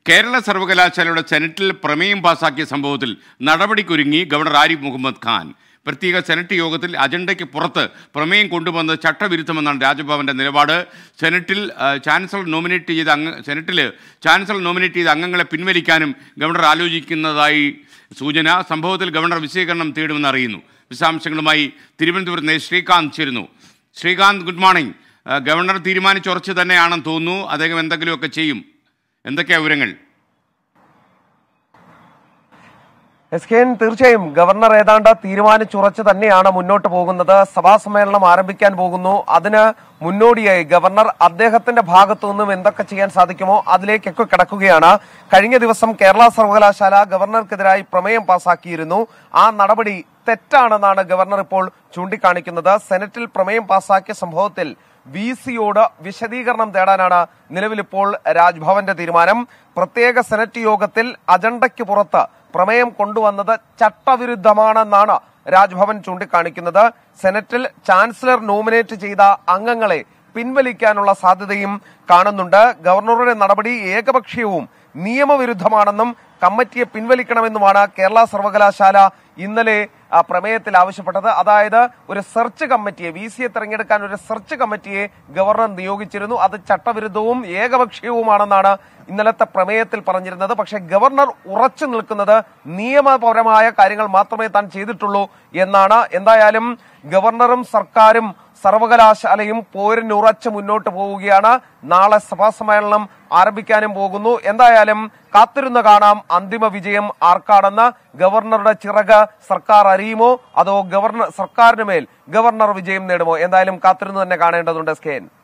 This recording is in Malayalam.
കേരള സർവകലാശാലയുടെ സെനറ്റിൽ പ്രമേയം പാസാക്കിയ സംഭവത്തിൽ നടപടിക്കൊരുങ്ങി ഗവർണർ ആരിഫ് മുഹമ്മദ് ഖാൻ പ്രത്യേക സെനറ്റ് യോഗത്തിൽ അജണ്ടയ്ക്ക് പുറത്ത് പ്രമേയം കൊണ്ടുവന്നത് ചട്ടവിരുദ്ധമെന്നാണ് രാജ്ഭവന്റെ നിലപാട് സെനറ്റിൽ ആ, ചാൻസലർ നോമിനേറ്റ് ചെയ്ത അംഗ സെനറ്റിൽ ചാൻസലർ നോമിനേറ്റ് ചെയ്ത അംഗങ്ങളെ പിൻവലിക്കാനും ഗവർണർ ആലോചിക്കുന്നതായി സൂചന സംഭവത്തിൽ ഗവർണർ വിശദീകരണം തേടുമെന്ന് അറിയുന്നു വിശദാംശങ്ങളുമായി തിരുവനന്തപുരത്ത് നിന്ന് ശ്രീകാന്ത് ചേരുന്നു ശ്രീകാന്ത് ഗുഡ് മോർണിംഗ് ആ, ഗവർണർ തീരുമാനിച്ചുറച്ച് തന്നെയാണെന്ന് തോന്നുന്നു അദ്ദേഹം എന്തെങ്കിലുമൊക്കെ ചെയ്യും എന്തൊക്കെയാ വിവരങ്ങൾ എസ് കെ എൻ തീർച്ചയായും ഗവർണർ ഏതാണ്ട് തീരുമാനിച്ചുറച്ച് തന്നെയാണ് മുന്നോട്ട് പോകുന്നത് സഭാ സമ്മേളനം ആരംഭിക്കാൻ പോകുന്നു അതിന് മുന്നോടിയായി ഗവർണർ അദ്ദേഹത്തിന്റെ ഭാഗത്തു നിന്നും എന്തൊക്കെ ചെയ്യാൻ സാധിക്കുമോ അതിലേക്കൊക്കെ കിടക്കുകയാണ് കഴിഞ്ഞ ദിവസം കേരള സർവകലാശാല ഗവർണർക്കെതിരായി പ്രമേയം പാസാക്കിയിരുന്നു ആ നടപടി തെറ്റാണെന്നാണ് ഗവർണർ ഇപ്പോൾ ചൂണ്ടിക്കാണിക്കുന്നത് സെനറ്റിൽ പ്രമേയം പാസാക്കിയ സംഭവത്തിൽ വി സിയോട് വിശദീകരണം തേടാനാണ് നിലവിലിപ്പോൾ രാജ്ഭവന്റെ തീരുമാനം പ്രത്യേക സെനറ്റ് യോഗത്തിൽ അജണ്ടയ്ക്ക് പുറത്ത് പ്രമേയം കൊണ്ടുവന്നത് ചട്ടവിരുദ്ധമാണെന്നാണ് രാജ്ഭവൻ ചൂണ്ടിക്കാണിക്കുന്നത് സെനറ്റിൽ ചാൻസലർ നോമിനേറ്റ് ചെയ്ത അംഗങ്ങളെ പിൻവലിക്കാനുള്ള സാധ്യതയും കാണുന്നുണ്ട് ഗവർണറുടെ നടപടി ഏകപക്ഷീയവും നിയമവിരുദ്ധമാണെന്നും കമ്മിറ്റിയെ പിൻവലിക്കണമെന്നുമാണ് കേരള സർവകലാശാല ഇന്നലെ ആ, പ്രമേയത്തിൽ ആവശ്യപ്പെട്ടത് അതായത് ഒരു സെർച്ച് കമ്മിറ്റിയെ വി സിയെ തെരഞ്ഞെടുക്കാൻ ഒരു സെർച്ച് കമ്മിറ്റിയെ ഗവർണർ നിയോഗിച്ചിരുന്നു അത് ചട്ടവിരുദ്ധവും ഏകപക്ഷീയവുമാണെന്നാണ് ഇന്നലത്തെ പ്രമേയത്തിൽ പറഞ്ഞിരുന്നത് പക്ഷേ ഗവർണർ ഉറച്ചു നിൽക്കുന്നത് നിയമപരമായ കാര്യങ്ങൾ മാത്രമേ താൻ ചെയ്തിട്ടുള്ളൂ എന്നാണ് എന്തായാലും ഗവർണറും സർക്കാരും സർവകലാശാലയും പോരിന് ഉറച്ച് മുന്നോട്ട് പോവുകയാണ് നാളെ സഭാ സമ്മേളനം ആരംഭിക്കാനും പോകുന്നു എന്തായാലും കാത്തിരുന്ന് കാണാം അന്തിമ വിജയം ആർക്കാണെന്ന് ഗവർണറുടെ ചിറക് സർക്കാർ അറിയുമോ അതോ ഗവർണർ സർക്കാരിന് മേൽ ഗവർണർ വിജയം നേടുമോ എന്തായാലും കാത്തിരുന്ന് തന്നെ കാണേണ്ടതുണ്ട് എസ് കെ എൻ